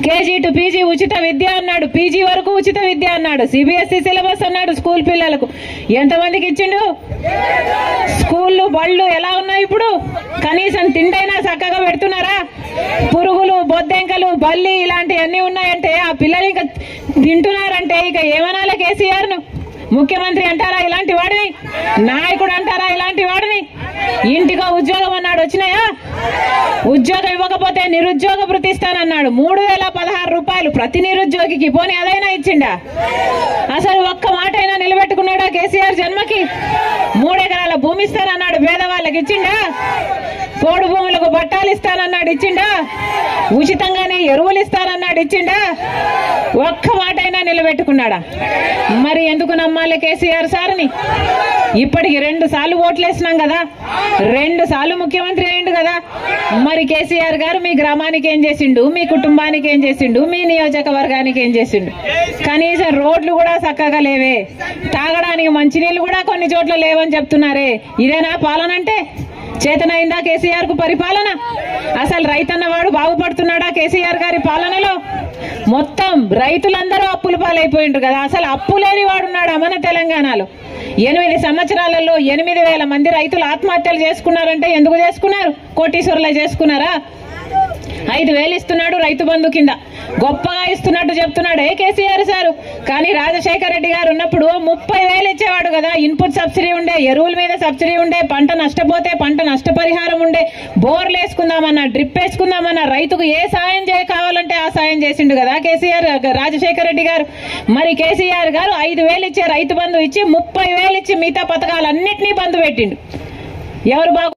KG to PG ఉచిత విద్య అన్నాడు PG వరకు ఉచిత విద్య అన్నాడు సిబిఎస్ఈ సిలబస్ అన్నాడు స్కూల్ పిల్లలకు ఎంతమందికి ఇచ్చిండు స్కూళ్ళు బళ్ళు ఎలా ఉన్నాయి ఇప్పుడు కనీసం తిండైనా చక్కగా పెడుతున్నారా పురుగులు బొద్దెంకలు బల్లి ఇలాంటివన్నీ ఉన్నాయంటే ఆ పిల్లలు ఇంకా తింటున్నారంటే ఇక ఏమనాలి కేసీఆర్ ను ముఖ్యమంత్రి అంటారా ఇలాంటి వాడిని నాయకుడు అంటారా ఇలాంటి వాడిని ఇంటికో ఉద్యోగం అన్నాడు వచ్చినాయా ఉద్యోగం ఇవ్వకపోతే నిరుద్యోగ భృతి ఇస్తానన్నాడు మూడు వేల పదహారు రూపాయలు ప్రతి నిరుద్యోగికి పోనీ అదైనా ఇచ్చిండా అసలు ఒక్క మాట అయినా నిలబెట్టుకున్నాడా కేసీఆర్ జన్మకి మూడెకరాల భూమి ఇస్తానన్నాడు పేదవాళ్ళకి ఇచ్చిండా పోడు భూములకు బట్టాలు ఇస్తానన్నాడు ఇచ్చిండా ఉచితంగానే ఎరువులు ఇస్తానన్నాడు ఇచ్చిండా ఒక్క మాట అయినా నిలబెట్టుకున్నాడా మరి ఎందుకు నమ్మాలి కేసీఆర్ సార్ని ఇప్పటికి రెండు సార్లు ఓట్లేసినాం కదా రెండు సార్లు ముఖ్యమంత్రి అయిండు కదా మరి కేసీఆర్ గారు మీ గ్రామానికి ఏం చేసిండు మీ కుటుంబానికి ఏం చేసిండు మీ నియోజకవర్గానికి ఏం చేసిండు కనీసం రోడ్లు కూడా చక్కగా లేవే తాగడానికి మంచినీళ్ళు కూడా కొన్ని చోట్ల లేవని చెప్తున్నారే ఇదేనా పాలన అంటే చేతనైందా కేసీఆర్ కు పరిపాలన అసలు రైతన్న వాడు బాగుపడుతున్నాడా కేసీఆర్ గారి పాలనలో మొత్తం రైతులందరూ అప్పుల పాలైపోయిండ్రు కదా అసలు అప్పు లేని వాడున్నాడా మన తెలంగాణలో ఎనిమిది సంవత్సరాలలో ఎనిమిది వేల మంది రైతులు ఆత్మహత్యలు చేసుకున్నారంటే ఎందుకు చేసుకున్నారు కోటీశ్వరులే చేసుకున్నారా ఐదు వేలు ఇస్తున్నాడు రైతు బంధు కింద గొప్పగా ఇస్తున్నట్టు చెప్తున్నాడు ఏ కేసీఆర్ సారు కానీ రాజశేఖర రెడ్డి గారు ఉన్నప్పుడు ముప్పై వేలు ఇచ్చేవాడు కదా ఇన్పుట్ సబ్సిడీ ఉండే ఎరువుల మీద సబ్సిడీ ఉండే పంట నష్టపోతే పంట నష్టపరిహారం ఉండే బోర్లు వేసుకుందామన్నా డ్రిప్ వేసుకుందామన్నా రైతుకు ఏ సాయం చేయ కావాలంటే ఆ సాయం చేసిండు కదా కేసీఆర్ రాజశేఖర రెడ్డి గారు మరి కేసీఆర్ గారు ఐదు వేలు ఇచ్చే రైతు బంధు ఇచ్చి ముప్పై వేలు ఇచ్చి మిగతా పథకాలన్నింటినీ బంధు పెట్టిండు ఎవరు బాగు